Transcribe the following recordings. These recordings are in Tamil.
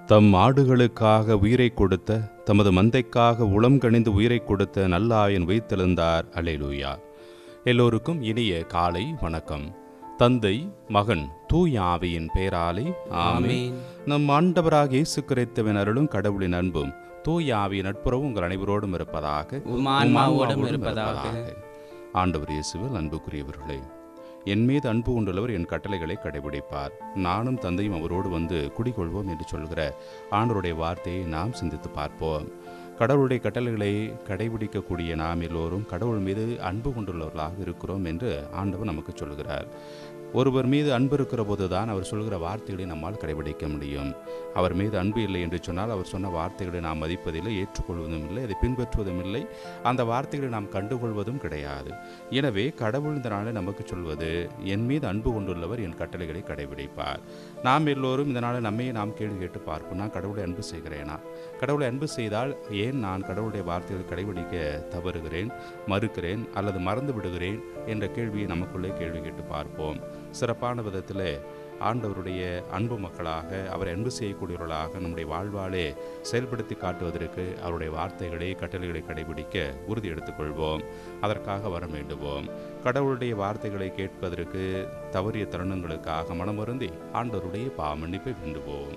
தம் ஆடுகளுக்காக உயிரை கொடுத்த தமது மந்தைக்காக உளம் கணிந்து உயிரை கொடுத்த நல்லாயன் வைத்தெழுந்தார் அல்லேலூயா எல்லோருக்கும் இனிய காலை வணக்கம் தந்தை மகன் தூய ஆவியின் பெயராலே ஆமென் நம் ஆண்டவராக இயேசு கிறிஸ்துவின் அருளும் கடவுளின் அன்பும் தூய ஆவியின் நட்புறவும் உங்கள் அனைவரோடும் இருப்பதாக உம் ஆன்மாவோடும் இருப்பதாக ஆண்டவர் இயேசுவில் அன்புக்குரியவர்களே என் மீது அன்பு கொண்டுள்ளவர் என் கட்டளைகளை கடைபிடிப்பார் நானும் தந்தையும் அவரோடு வந்து குடிகொள்வோம் என்று சொல்கிற ஆண்டவருடைய வார்த்தையை நாம் சிந்தித்து பார்ப்போம் கடவுளுடைய கட்டளைகளை கடைபிடிக்கக்கூடிய நாம் எல்லோரும் கடவுள் மீது அன்பு கொண்டுள்ளவர்களாக இருக்கிறோம் என்று ஆண்டவர் நமக்கு சொல்கிறார் ஒருவர் மீது அன்பு இருக்கிற போது தான் அவர் சொல்கிற வார்த்தைகளை நம்மால் கடைபிடிக்க முடியும் அவர் மீது அன்பு இல்லை என்று சொன்னால் அவர் சொன்ன வார்த்தைகளை நாம் மதிப்பதில்லை ஏற்றுக்கொள்வதும் இல்லை அதை பின்பற்றுவதும் இல்லை அந்த வார்த்தைகளை நாம் கண்டுகொள்வதும் கிடையாது எனவே கடவுள் இந்த நாளில் நமக்கு சொல்வது என் மீது அன்பு கொண்டுள்ளவர் என் கட்டளைகளை கடைபிடிப்பார் நாம் எல்லோரும் இந்த நாளில் நம்மையே நாம் கேள்வி கேட்டு பார்ப்போம் நான் கடவுளை அன்பு செய்கிறேனா கடவுளை அன்பு செய்தால் ஏன் நான் கடவுளுடைய வார்த்தைகளை கடைபிடிக்க தவறுகிறேன் மறுக்கிறேன் அல்லது மறந்து விடுகிறேன் என்ற கேள்வியை நமக்குள்ளே கேள்வி கேட்டு பார்ப்போம் சிறப்பான விதத்தில் ஆண்டவருடைய அன்பு மக்களாக அவரை அன்பு செய்யக்கூடியவர்களாக நம்முடைய வாழ்வாலே செயல்படுத்தி காட்டுவதற்கு அவருடைய வார்த்தைகளை கட்டளைகளை கடைபிடிக்க உறுதி எடுத்துக்கொள்வோம் அதற்காக வர வேண்டுவோம் கடவுளுடைய வார்த்தைகளை கேட்பதற்கு தவறிய தருணங்களுக்காக மனமருந்தி ஆண்டவருடைய பாமன்னிப்பை வேண்டுவோம்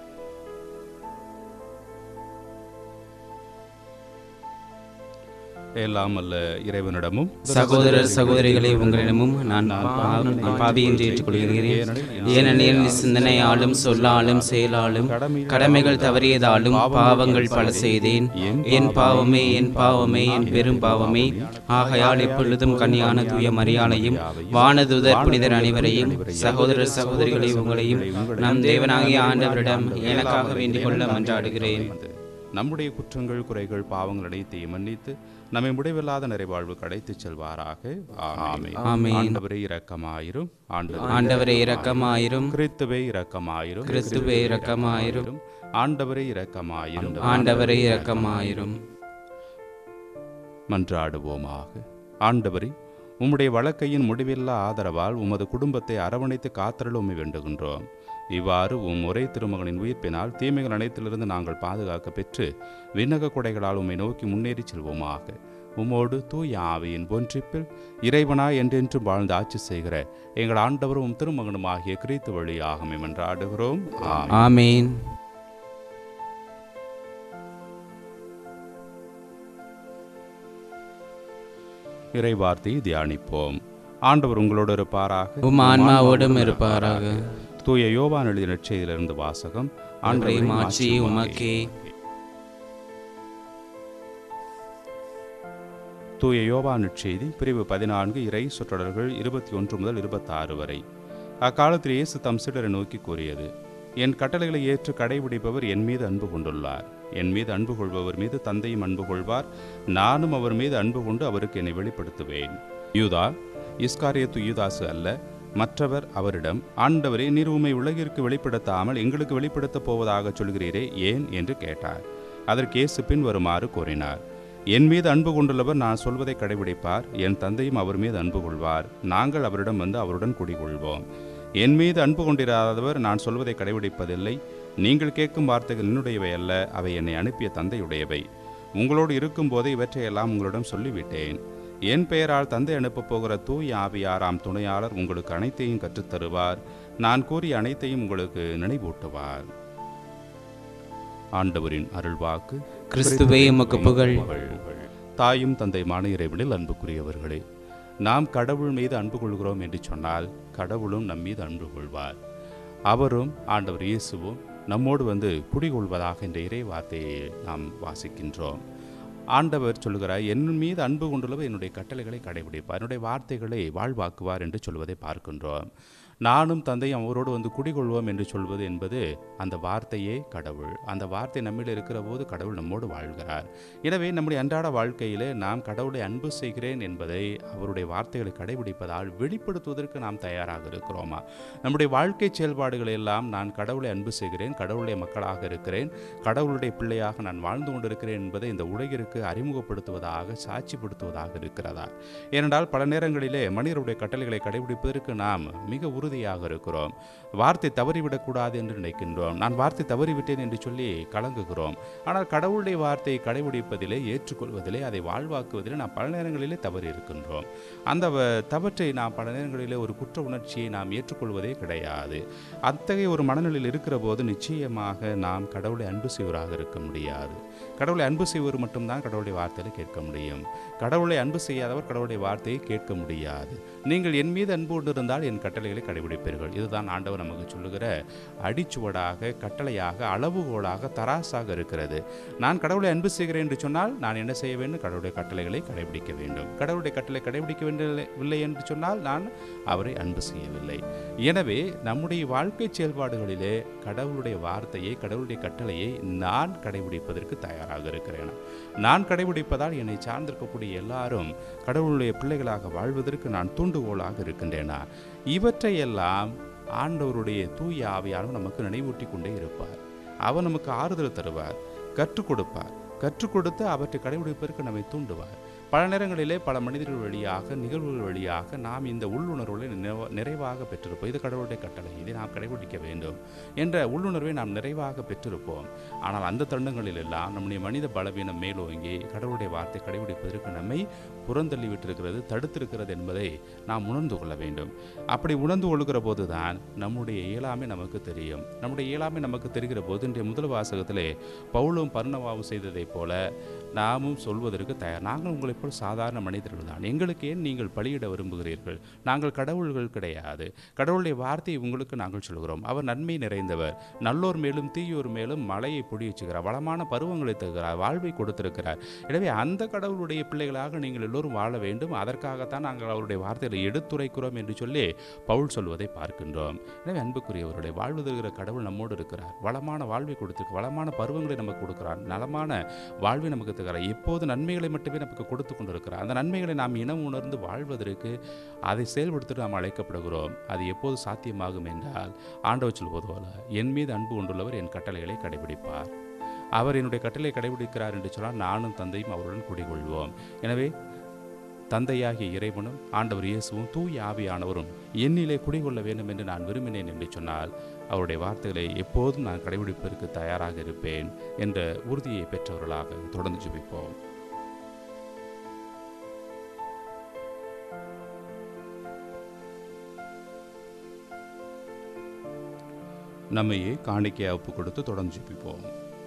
எல்லாம் அல்ல இறைவனிடமும் சகோதரர் சகோதரிகளே உங்களிடமும் நான் பாவம் நான் பாவி என்று ஏற்றுக்கொள்கிறேன் ஏனெனில் சிந்தனையாலும் சொல்லாலும் செயலாலும் கடமைகள் தவறியதாலும் பாவங்கள் பல செய்தேன் என் பாவமே என் பாவமே என் பெரும் பாவமே ஆகையால் எப்பொழுதும் கன்னியான தூய மரியாதையும் வானதுதர் புனிதர் அனைவரையும் சகோதரர் சகோதரிகளை உங்களையும் நம் தேவனாகிய ஆண்டவரிடம் எனக்காக வேண்டிக் கொள்ள மன்றாடுகிறேன் நம்முடைய குற்றங்கள் குறைகள் பாவங்கள் அனைத்தையும் மன்னித்து நம்மை முடிவில்லாத நிறைவாழ்வு அழைத்துச் செல்வாராக ஆமென். ஆமென். ஆண்டவரே இரக்கமாயிரும் ஆண்டவரே ஆண்டவரே இரக்கமாயிரும் கிறிஸ்துவே இரக்கமாயிரும் கிறிஸ்துவே இரக்கமாயிரும் ஆண்டவரே இரக்கமாயிரும் ஆண்டவரே இரக்கமாயிரும் மன்றாடுவோமாக ஆண்டவரே உம்முடைய வழக்கையின் முடிவில்லா ஆதரவால் உமது குடும்பத்தை அரவணைத்து காத்தருள உம்மை வேண்டுகின்றோம் இவ்வாறு உம் ஒரே திருமகனின் உயிர்ப்பினால் தீமைகள் அனைத்திலிருந்து நாங்கள் பாதுகாக்க பெற்று விண்ணக கொடைகளால் உம்மை நோக்கி முன்னேறி செல்வோமாக உம்மோடு தூய ஆவியின் ஒன்றிப்பில் இறைவனாய் என்றென்றும் வாழ்ந்து ஆட்சி செய்கிற எங்கள் ஆண்டவரும் உம் திருமகனும் ஆகிய கிறித்து வழியாகமே மன்றாடுகிறோம் ஆமென். ஆமேன் இறைவார்த்தையை தியானிப்போம் ஆண்டவர் உங்களோடு இருப்பாராக உம் ஆன்மாவோடும் இருப்பாராக தூய யோவான் எழுதிய நற்செய்தியிலிருந்து வாசகம் ஆண்டவரை ஆண்டவரை மாற்றி உமக்கே தூய யோவான் நற்செய்தி பிரிவு பதினான்கு இறை சொற்றொடர்கள் இருபத்தி ஒன்று முதல் இருபத்தாறு வரை அக்காலத்தில் இயேசு தம் சீடரை நோக்கி கூறியது என் கட்டளைகளை ஏற்று கடைபிடிப்பவர் என் மீது அன்பு கொண்டுள்ளார் என் மீது அன்பு கொள்பவர் மீது தந்தையும் அன்பு கொள்வார் நானும் அவர் மீது அன்பு கொண்டு அவருக்கு என்னை வெளிப்படுத்துவேன் யூதா இஸ்காரியத்து யூதாசு அல்ல மற்றவர் அவரிடம் ஆண்டவரே நீர் உம்மை உலகிற்கு வெளிப்படுத்தாமல் எங்களுக்கு வெளிப்படுத்தப் போவதாக சொல்கிறீரே ஏன் என்று கேட்டார் அதற்கு இயேசு பின்வருமாறு கூறினார் என் மீது அன்பு கொண்டுள்ளவர் நான் சொல்வதை கடைபிடிப்பார் என் தந்தையும் அவர் மீது அன்பு கொள்வார் நாங்கள் அவரிடம் வந்து அவருடன் குடிகொள்வோம் என் மீது அன்பு கொண்டிராதவர் நான் சொல்வதை கடைபிடிப்பதில்லை நீங்கள் கேட்கும் வார்த்தைகள் என்னுடையவை அல்ல அவை என்னை அனுப்பிய தந்தையுடையவை உங்களோடு இருக்கும்போது இவற்றையெல்லாம் உங்களிடம் சொல்லிவிட்டேன் என் பெயரால் தந்தை அனுப்பப் போகிற தூய் ஆவியாராம் துணையாளர் உங்களுக்கு அனைத்தையும் கற்றுத் தருவார் நான் கூறிய அனைத்தையும் உங்களுக்கு நினைவூட்டுவார் ஆண்டவரின் அருள்வாக்கு கிறிஸ்துவே உமக்கு புகழ் தாயும் தந்தையுமான இறைவனில் அன்புக்குரியவர்களே நாம் கடவுள் மீது அன்பு கொள்கிறோம் என்று சொன்னால் கடவுளும் நம் மீது அன்பு கொள்வார் அவரும் ஆண்டவர் இயேசுவும் நம்மோடு வந்து குடிகொள்வதாக என்ற இறை வார்த்தையை நாம் வாசிக்கின்றோம் ஆண்டவர் சொல்கிறார் என் மீது அன்பு கொண்டுள்ளவர் என்னுடைய கட்டளைகளை கடைபிடிப்பார் என்னுடைய வார்த்தைகளை வாழ்வாக்குவார் என்று சொல்வதை பார்க்கின்றோம் நானும் தந்தையும் அவரோடு வந்து குடிகொள்வோம் என்று சொல்வது என்பது அந்த வார்த்தையே கடவுள் அந்த வார்த்தை நம்மில் இருக்கிற போது கடவுள் நம்மோடு வாழ்கிறார் எனவே நம்முடைய அன்றாட வாழ்க்கையிலே நாம் கடவுளை அன்பு செய்கிறேன் என்பதை அவருடைய வார்த்தைகளை கடைபிடிப்பதால் வெளிப்படுத்துவதற்கு நாம் தயாராக இருக்கிறோமா நம்முடைய வாழ்க்கை செயல்பாடுகள் எல்லாம் நான் கடவுளை அன்பு செய்கிறேன் கடவுளுடைய மக்களாக இருக்கிறேன் கடவுளுடைய பிள்ளையாக நான் வாழ்ந்து கொண்டிருக்கிறேன் என்பதை இந்த உலகிற்கு அறிமுகப்படுத்துவதாக சாட்சிப்படுத்துவதாக இருக்கிறதா ஏனென்றால் பல நேரங்களிலே மனிதருடைய கட்டளைகளை கடைபிடிப்பதற்கு நாம் மிக உறுதியாக மிகுதியாக இருக்கிறோம் வார்த்தை தவறிவிடக்கூடாது என்று நினைக்கின்றோம் நான் வார்த்தை தவறிவிட்டேன் என்று சொல்லி கலங்குகிறோம் ஆனால் கடவுளுடைய வார்த்தையை கடைபிடிப்பதிலே ஏற்றுக்கொள்வதிலே அதை வாழ்வாக்குவதிலே நாம் பல நேரங்களிலே தவறி இருக்கின்றோம் அந்த வ- தவற்றை நாம் பல நேரங்களிலே ஒரு குற்ற உணர்ச்சியை நாம் ஏற்றுக்கொள்வதே கிடையாது அத்தகைய ஒரு மனநிலையில் இருக்கிற போது நிச்சயமாக நாம் கடவுளை அன்பு செய்வராக இருக்க முடியாது கடவுளை அன்பு செய்வர் மட்டும்தான் கடவுளுடைய வார்த்தையில கேட்க முடியும் கடவுளை அன்பு செய்யாதவர் கடவுளுடைய வார்த்தையை கேட்க முடியாது நீங்கள் என் மீது அன்பு கொண்டிருந்தால் என் கட்டளைகளை கடைபிடிப்பீர்கள் இதுதான் ஆண்டவர் நமக்கு சொல்லுகிற அடிச்சுவடாக கட்டளையாக அளவுகோலாக தராசாக இருக்கிறது நான் கடவுளை அன்பு செய்கிறேன் என்று சொன்னால் நான் என்ன செய்ய வேண்டும் கடவுளுடைய கட்டளைகளை கடைபிடிக்க வேண்டும் கடவுளுடைய கட்டளை கடைபிடிக்க வேண்டியவில்லை என்று சொன்னால் நான் அவரை அன்பு செய்யவில்லை எனவே நம்முடைய வாழ்க்கை செயல்பாடுகளிலே கடவுளுடைய வார்த்தையை கடவுளுடைய கட்டளையை நான் கடைபிடிப்பதற்கு தயாராக இருக்கிறேன் நான் கடைபிடிப்பதால் என்னை சார்ந்திருக்கக்கூடிய எல்லாரும் கடவுளுடைய பிள்ளைகளாக வாழ்வதற்கு நான் தூண்டுகோலாக இருக்கின்றேனா இவற்றையெல்லாம் ஆண்டவருடைய தூய ஆவியானவர் நமக்கு நினைவூட்டி கொண்டே இருப்பார் அவர் நமக்கு ஆறுதல் தருவார் கற்றுக் கொடுப்பார் கற்றுக் கொடுத்து அவற்றை கடைபிடிப்பதற்கு நம்மை தூண்டுவார் பல நேரங்களிலே பல மனிதர்கள் வழியாக நிகழ்வுகள் வழியாக நாம் இந்த உள்ளுணர்வுகளை நிறைவா- நிறைவாக பெற்றிருப்போம் இது கடவுளுடைய கட்டளை இதை நாம் கடைபிடிக்க வேண்டும் என்ற உள்ளுணர்வை நாம் நிறைவாக பெற்றிருப்போம் ஆனால் அந்த தருணங்களில் எல்லாம் நம்முடைய மனித பலவீனம் மேலோங்கி கடவுளுடைய வார்த்தை கடைபிடிப்பதற்கு நம்மை புறந்தள்ளி விட்டிருக்கிறது தடுத்திருக்கிறது என்பதை நாம் உணர்ந்து கொள்ள வேண்டும் அப்படி உணர்ந்து கொள்கிற போதுதான் நம்முடைய இயலாமை நமக்கு தெரியும் நம்முடைய இயலாமை நமக்கு தெரிகிற போது இன்றைய முதல் வாசகத்திலே பவுலும் பர்ணவாவும் செய்ததைப் போல நாமும் சொல்வதற்கு தயார் நாங்கள் உங்களைப் போல் சாதாரண மனிதர்கள் தான் எங்களுக்கு ஏன் நீங்கள் பலியிட விரும்புகிறீர்கள் நாங்கள் கடவுள்கள் கிடையாது கடவுளுடைய வார்த்தையை உங்களுக்கு நாங்கள் சொல்கிறோம் அவர் நன்மை நிறைந்தவர் நல்லோர் மேலும் தீயோர் மேலும் மழையை பொடியுச்சுகிறார் வளமான பருவங்களை தருகிறார் வாழ்வை கொடுத்திருக்கிறார் எனவே அந்த கடவுளுடைய பிள்ளைகளாக நீங்கள் எல்லோரும் வாழ வேண்டும் அதற்காகத்தான் நாங்கள் அவருடைய வார்த்தைகளை எடுத்துரைக்கிறோம் என்று சொல்லி பவுல் சொல்வதை பார்க்கின்றோம் எனவே அன்புக்குரியவருடைய வாழ்வு தருகிற கடவுள் நம்மோடு இருக்கிறார் வளமான வாழ்வை கொடுத்திருக்கு வளமான பருவங்களை நமக்கு கொடுக்கிறார் நலமான வாழ்வை நமக்கு தருகிறார் எப்போது நன்மைகளை மட்டுமே நமக்கு கொடுத்து கொண்டிருக்கிறார் அந்த நன்மைகளை நாம் இனம் உணர்ந்து வாழ்வதற்கு அதை செயல்படுத்த நாம் அழைக்கப்படுகிறோம் அது எப்போது சாத்தியமாகும் என்றால் ஆண்டவர் சொல்வது போல என் மீது அன்பு கொண்டுள்ளவர் என் கட்டளைகளை கடைபிடிப்பார் அவர் என்னுடைய கட்டளை கடைபிடிக்கிறார் என்று சொன்னால் நானும் தந்தையும் அவருடன் குடிகொள்வோம் எனவே தந்தையாகிய இறைவனும் ஆண்டவர் இயேசுவும் தூய ஆவியானவரும் என்னிலே குடிகொள்ள வேண்டும் என்று நான் விரும்பினேன் என்று சொன்னால் அவருடைய வார்த்தைகளை எப்போதும் நான் கடைபிடிப்பதற்கு தயாராக இருப்பேன் என்ற உறுதியை பெற்றவர்களாக தொடர்ந்து ஜெபிப்போம் நம்மையே காணிக்கையாக ஒப்பு கொடுத்து தொடர்ந்து ஜெபிப்போம்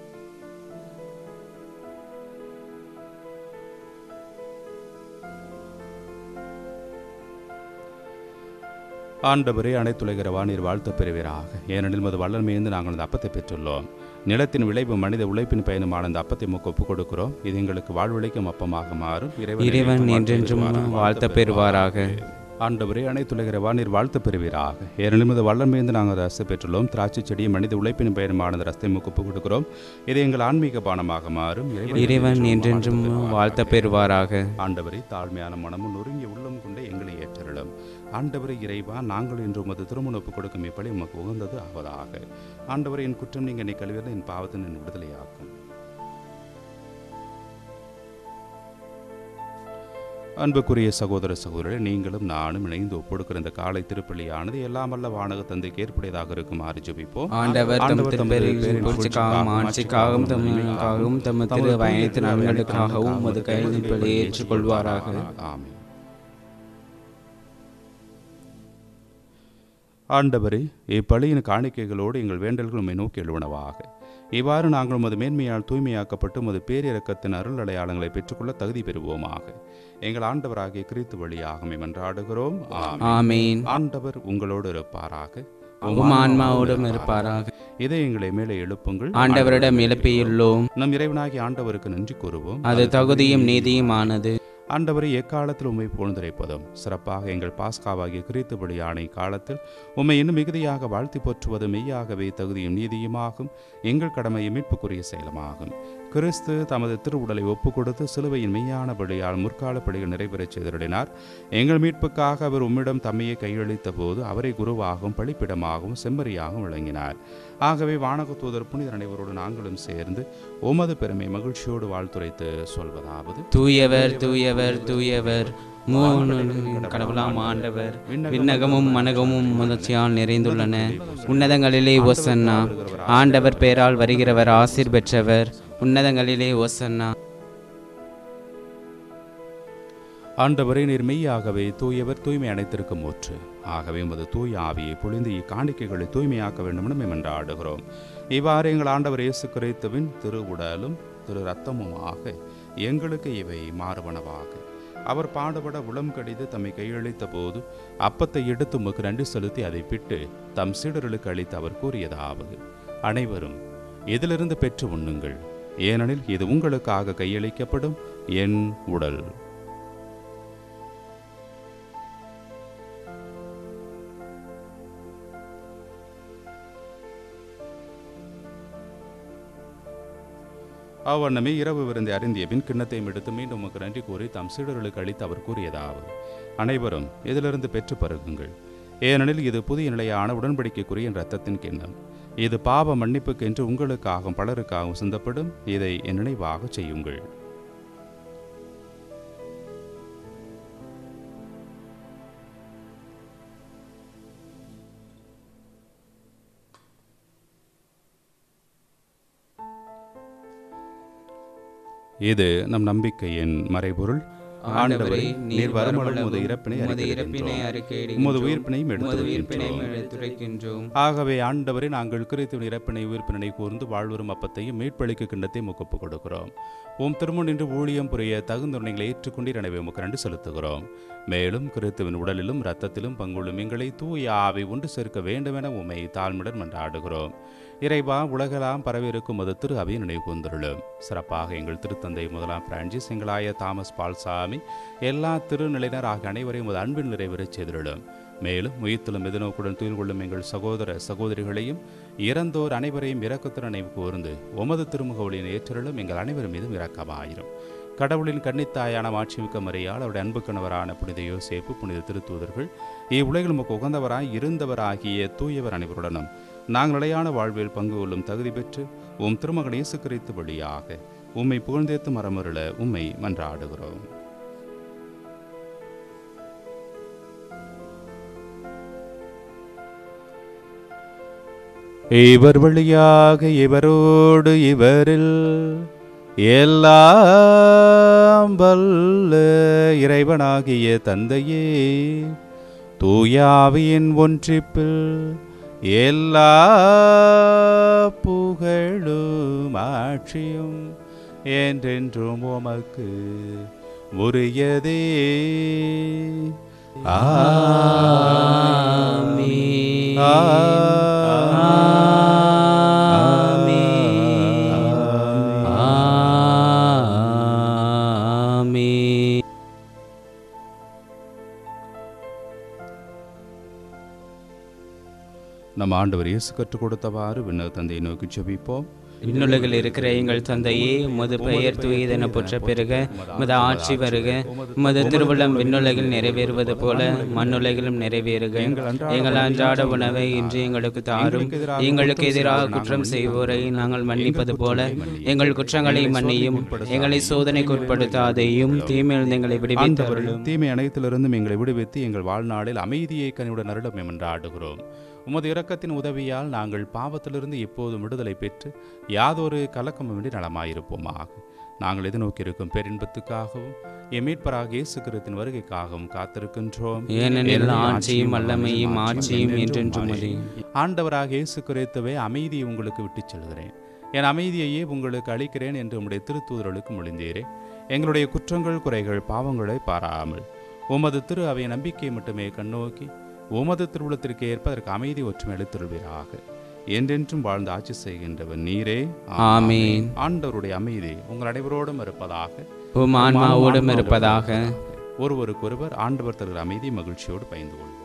ஆண்டவரே அனைத்துலகிற வானீர் வாழ்த்த பெறுவீராக ஏனெனில் மது வல்லமையிருந்து நாங்கள் அந்த அப்பத்தை பெற்றுள்ளோம் நிலத்தின் விளைவு மனித உழைப்பின் பயனுமான அந்த அப்பத்தை முக்கு ஒப்புக் கொடுக்கிறோம் இது எங்களுக்கு வாழ்வழிக்கும் அப்பமாக மாறும் இறைவன் எங்களுக்கு என்றென்றும் வாழ்த்து வாழ்த்த பெறுவாராக ஆண்டவரே அனைத்துலகிற வானீர் வாழ்த்து பெறுவீராக ஏனெனில் மது வல்லமையிருந்து நாங்கள் ரசத்தை பெற்றுள்ளோம் திராட்சை செடியை மனித உழைப்பின் பயனுமான அந்த ரசத்தை முக்கு ஒப்புக் கொடுக்கிறோம் இது எங்கள் ஆன்மீக பானமாக மாறும் இறைவன் என்றென்றும் வாழ்த்த பெறுவாராக ஆண்டவரை தாழ்மையான மனமும் நொறுங்கிய உள்ளம் கொண்ட எங்களை ஏற்றருளும் ஆண்டவரை இறைவா நாங்கள் இன்று உமது திருமண ஒப்புக் கொடுக்கும் இப்படி உமக்கு உகந்தது ஆவதாக ஆண்டவரை என் குற்றம் நீங்க என்னை கழுவியது என் பாவத்தின் என் விடுதலையாக்கும் அன்புக்குரிய சகோதர சகோதரரை நீங்களும் நானும் இணைந்து ஒப்படுக்கிற இந்த காலை திருப்பள்ளியானது எல்லாம் வல்ல வானக தந்தைக்கு ஏற்புடையதாக இருக்குமாறு ஜெபிப்போம் ஆண்டவர் தம் ஆண்டவர் தம் திருப்பெரும் திருப்பெரும் புகழ்ச்சிக்காகவும் ஆட்சிக்காகவும் தமிழுக்காகவும் தம் திரு பயணத்து நலன்களுக்காகவும் உமது கையில் பிழை ஏற்றுக்கொள்வாராக ஆமென் ஆண்டவரே இப்பலியின் காணிக்கைகளோடு எங்கள் வேண்டல்கள் உம்மை நோக்கி எழுவனவாக இவ்வாறு நாங்கள் உமது மேன்மையால் தூய்மையாக்கப்பட்டு உமது பேரிரக்கத்தின் அருள் அடையாளங்களை பெற்றுக்கொள்ள தகுதி பெறுவோமாக எங்கள் ஆண்டவராகிய கிறித்து வழியாக மன்றாடுகிறோம் ஆமென். ஆமீன் ஆண்டவர் உங்களோடு இருப்பாராக உம் ஆன்மாவோடும் இருப்பாராக இதை எங்களை மேலே எழுப்புங்கள் ஆண்டவரிடம் எழுப்பியுள்ளோம் நம் இறைவனாகிய ஆண்டவருக்கு நன்றி கூறுவோம் அது தகுதியும் நீதியுமானது ஆண்டவரை எக்காலத்தில் உம்மை புகழ்ந்துரைப்பதும் சிறப்பாக எங்கள் பாஸ்காவாகிய கிறித்துபடி ஆணை காலத்தில் உம்மை இன்னும் மிகுதியாக வாழ்த்தி போற்றுவது மெய்யாகவே தகுதியும் நீதியுமாகும் எங்கள் கடமையும் மீட்புக்குரிய செயலமாகும் கிறிஸ்து தமது திருவுடலை ஒப்புக் கொடுத்து சிலுவையின் மெய்யான பலியால் முற்கால பலிகள் நிறைவேறச் செய்திருடினார் எங்கள் மீட்புக்காக அவர் உம்மிடம் தம்மையை கையளித்த போது அவரை குருவாகவும் பழிப்பிடமாகவும் செம்மறியாகவும் விளங்கினார் ஆகவே வானக தூதர் புனிதர் அனைவரோடு நாங்களும் சேர்ந்து உமது பெருமை மகிழ்ச்சியோடு வாழ்த்துரைத்து சொல்வதாவது தூயவர் தூயவர் தூயவர் மூணு கடவுளாம் ஆண்டவர் விண்ணகமும் மனகமும் முதிர்ச்சியால் நிறைந்துள்ளன உன்னதங்களிலே ஒசன்னா ஆண்டவர் பெயரால் வருகிறவர் ஆசீர் பெற்றவர் உன்னதங்களிலே ஒசன்னா ஆண்டவரே நீர் மெய்யாகவே தூயவர் தூய்மை அனைத்திற்கும் ஊற்று ஆகவே உமது தூய ஆவியை பொழிந்து இக்காணிக்கைகளை தூய்மையாக்க வேண்டும் என்று ஆடுகிறோம் இவ்வாறு எங்கள் ஆண்டவர் இயேசு கிறிஸ்துவின் திருவுடலும் திரு ரத்தமுமாக எங்களுக்கு இவை மாறுவனவாக அவர் பாடுபட உளம் கடிது தம்மை கையளித்த போது அப்பத்தை எடுத்து உமக்கு நன்றி செலுத்தி அதை பிட்டு தம் சீடர்களுக்கு அளித்து அவர் கூறியதாவது அனைவரும் இதிலிருந்து பெற்று உண்ணுங்கள் ஏனெனில் இது உங்களுக்காக கையளிக்கப்படும் என் உடல் அவ்வண்ணமே இரவு விருந்தை அறிந்திய பின் கிண்ணத்தையும் எடுத்து மீண்டும் உமக்கு நன்றி கூறி தம் சீடர்களுக்கு அளித்து அவர் கூறியதாவது அனைவரும் இதிலிருந்து பெற்று பருகுங்கள் ஏனெனில் இது புதிய நிலையான உடன்படிக்கைக்குரிய என் ரத்தத்தின் கிண்ணம் இது பாவ மன்னிப்புக்கு என்று உங்களுக்காகவும் பலருக்காகவும் சிந்தப்படும் இதை என் நினைவாக செய்யுங்கள் இது நம் நம்பிக்கையின் மறைபொருள் ஆண்டவரே நீர் வருமளவும் உமது இறப்பினை உமது இறப்பினை அறிக்கையிடுகின்றோம். அறிக்கையிடுகின்றோம். உமது உயிர்ப்பினையும் உமது உயிர்ப்பினையும் எடுத்துரைக்கின்றோம் எடுத்துரைக்கின்றோம் ஆகவே ஆண்டவரே நாங்கள் கிறிஸ்துவின் இறப்பினை உயிர்ப்பினை கூர்ந்து வாழ்வரும் அப்பத்தையும் மீட்பளிக்கு கிண்ணத்தை முக்கப்பு கொடுக்கிறோம் உம் திருமுன் நின்று ஊழியம் புரிய தகுந்த உண்மைகளை ஏற்றுக்கொண்டு எனவே உமக்கு நன்றி செலுத்துகிறோம் மேலும் கிறிஸ்துவின் உடலிலும் இரத்தத்திலும் பங்குள்ளும் எங்களை தூய ஆவை ஒன்று சேர்க்க வேண்டுமென உம்மை தாழ்மையுடன் மன்றாடுகிறோம் இறைவா உலகெல்லாம் பரவியிருக்கும் அது திரு அவையை நினைவு கூர்ந்துள்ளோம் சிறப்பாக எங்கள் திருத்தந்தை முதலாம் பிரான்சிஸ் எங்களாய தாமஸ் பால்சாமி எல்லா திருநிலையினர் ஆகிய அனைவரையும் உமது அன்பில் நிறைவேறச் செய்துள்ளோம் மேலும் உயிர்த்தலும் எதிர்நோக்குடன் துயில் கொள்ளும் எங்கள் சகோதர சகோதரிகளையும் இறந்தோர் அனைவரையும் இரக்கத்துடன் நினைவு கூர்ந்து உமது திருமுக ஒளியின் ஏற்றலும் எங்கள் அனைவர் மீதும் இரக்கமாயிரும் கடவுளின் கன்னித்தாயான மாட்சிமிக்க மறையால் அவருடைய அன்பு கணவரான புனித யோசேப்பு புனித திருத்தூதர்கள் இவ்வுலகில் நமக்கு உகந்தவராய் இருந்தவராகிய தூயவர் அனைவருடனும் நாங்கள் நிலையான வாழ்வில் பங்கு கொள்ளும் தகுதி பெற்று உம் திருமகன் இயேசு கிறிஸ்து வழியாக உம்மை புகழ்ந்தேத்து மரமருள உம்மை மன்றாடுகிறோம் இவர் வழியாக இவரோடு இவரில் எல்லாம் வல்ல இறைவனாகிய தந்தையே தூயாவியின் ஒன்றிப்பில் எல்லா புகழும் ஆட்சியும் என்றென்றும் உமக்கு உரியதே ஆமென். ஆமென். நம் ஆண்டவர் இயேசு கற்றுக் கொடுத்தவாறு விண்ணக தந்தையை நோக்கி ஜெபிப்போம் விண்ணுலகில் இருக்கிற எங்கள் தந்தையே உமது பெயர் தூயதென போற்ற பெருக உமது ஆட்சி வருக உமது திருவுள்ளம் விண்ணுலகில் நிறைவேறுவது போல மண்ணுலகிலும் நிறைவேறுக எங்கள் அன்றாட உணவை இன்று எங்களுக்கு தாரும் எங்களுக்கு எதிராக குற்றம் செய்வோரை நாங்கள் மன்னிப்பது போல எங்கள் குற்றங்களை மன்னியும் எங்களை சோதனைக்கு உட்படுத்தாதையும் தீமையிலிருந்து எங்களை விடுவித்தவர்களும் தீமை அனைத்திலிருந்தும் எங்களை விடுவித்து எங்கள் வாழ்நாளில் அமைதியை கனிவுடன் அருளும் என்று ஆடுகிறோம் உமது இரக்கத்தின் உதவியால் நாங்கள் பாவத்திலிருந்து எப்போதும் விடுதலை பெற்று யாதொரு கலக்கமின்றி நலமாயிருப்போமாக நாங்கள் எதிர்நோக்கியிருக்கும் பேரின்பத்துக்காகவும் எம் மீட்பராக இயேசு கிறிஸ்துவின் வருகைக்காகவும் காத்திருக்கின்றோம் ஏனெனில் ஆட்சியும் வல்லமையும் ஆட்சியும் என்றென்றும் உமதே. ஆண்டவராக இயேசு கிறிஸ்துவே அமைதியை உங்களுக்கு விட்டுச் செல்கிறேன் என் அமைதியையே உங்களுக்கு அளிக்கிறேன் என்று உம்முடைய திருத்தூதர்களுக்கு மொழிந்தீரே எங்களுடைய குற்றங்கள் குறைகள் பாவங்களை பாராமல் உமது திரு அவை நம்பிக்கையை மட்டுமே கண்ணோக்கி உமது திருவுளத்திற்கு ஏற்ப அதற்கு அமைதி ஒற்றுமை அளித்திருவீராக என்றென்றும் வாழ்ந்து ஆட்சி செய்கின்றவன் நீரே ஆமென். ஆண்டவருடைய அமைதி உங்கள் அனைவரோடும் இருப்பதாக உம் ஆன்மாவோடும் இருப்பதாக ஒருவருக்கொருவர் ஆண்டவர் தருகிற அமைதி மகிழ்ச்சியோடு பயந்து கொள்வோம்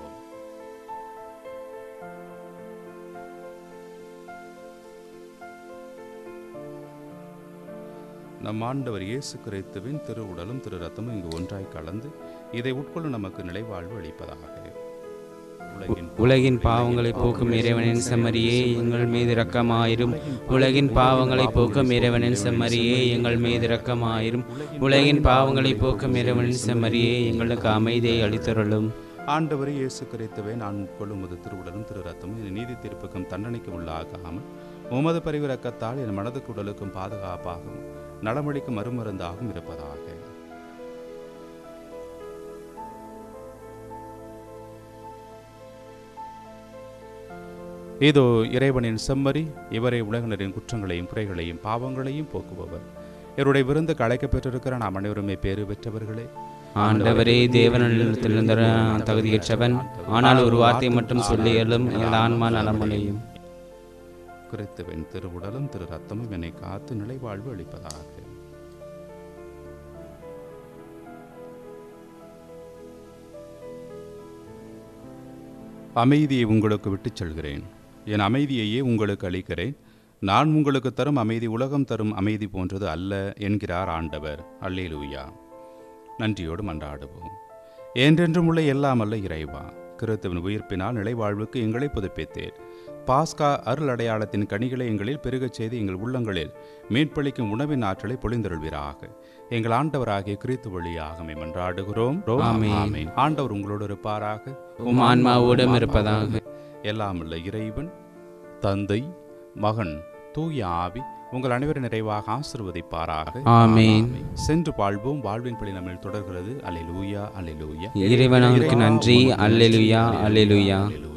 நம் ஆண்டவர் இயேசு கிறிஸ்துவின் திரு உடலும் திரு ரத்தமும் இங்கு ஒன்றாய் கலந்து இதை உட்கொள்ள நமக்கு நிலைவாழ்வு அளிப்பதாக உலகின் பாவங்களை போக்கும் இறைவனின் செம்மறியே எங்கள் மீது இரக்கமாயிரும் உலகின் பாவங்களை போக்கும் இறைவனின் செம்மறியே எங்கள் மீது இரக்கமாயிரும் உலகின் பாவங்களை போக்கும் இறைவனின் செம்மறியே எங்களுக்கு அமைதியை அளித்தருளும் ஆண்டவர் இயேசு கிறிஸ்துவை நான் உட்கொள்ளும் உமது திருவுடலும் திரு ரத்தமும் என் நீதி தீர்ப்புக்கும் தண்டனைக்கு உள்ளாகாமல் உமது பரிவிறக்கத்தால் என் மனதுக்கு உடலுக்கும் பாதுகாப்பாகவும் நலமளிக்கும் மறுமருந்தாகவும் இருப்பதாக இதோ இறைவனின் செம்மறி இவரை உலகினரின் குற்றங்களையும் குறைகளையும் பாவங்களையும் போக்குபவர் இவருடைய விருந்துக்கு அழைக்கப் பெற்றிருக்கிற நாம் அனைவருமே பேறு பெற்றவர்களே ஆண்டவரே தேவனிடத்திலிருந்த நான் தகுதியற்றவன் ஆனால் ஒரு வார்த்தை மட்டும் சொல்லியலும் என் ஆன்மா நலமடையும் கிறிஸ்துவின் திருவுடலும் திரு ரத்தமும் என்னை காத்து நிலைவாழ்வு அளிப்பதாக அமைதியை உங்களுக்கு விட்டுச் செல்கிறேன் என் அமைதியையே உங்களுக்கு அளிக்கிறேன் நான் உங்களுக்கு தரும் அமைதி உலகம் தரும் அமைதி போன்றது அல்ல என்கிறார் ஆண்டவர் அல்லேலூயா நன்றியோடு மன்றாடுவோம் என்றென்றும் உள்ள எல்லாம் அல்ல இறைவா கிறிஸ்துவின் உயிர்ப்பினால் நிலைவாழ்வுக்கு எங்களை புதுப்பித்தேன் பாஸ்கா அருள் அடையாளத்தின் கனிகளை எங்களில் பெருகச் செய்து எங்கள் உள்ளங்களில் மீட்பளிக்கும் உணவின் ஆற்றலை பொழிந்தருள்வீராக எங்கள் ஆண்டவராகிய கிறித்து வழியாக மன்றாடுகிறோம் ஆமென். ஆமென். ஆண்டவர் உங்களோடு இருப்பாராக உம் ஆன்மாவோடும் இருப்பதாக எல்லாம் உள்ள இறைவன் தந்தை மகன் தூய ஆவி உங்கள் அனைவரும் நிறைவாக ஆசிர்வதிப்பாராக ஆமென். சென்று வாழ்வோம் வாழ்வின் படி நம்மில் தொடர்கிறது அல்லேலூயா அல்லேலூயா இறைவனுக்கு நன்றி அல்லேலுயா அல்லேலுயா அல்லேலூயா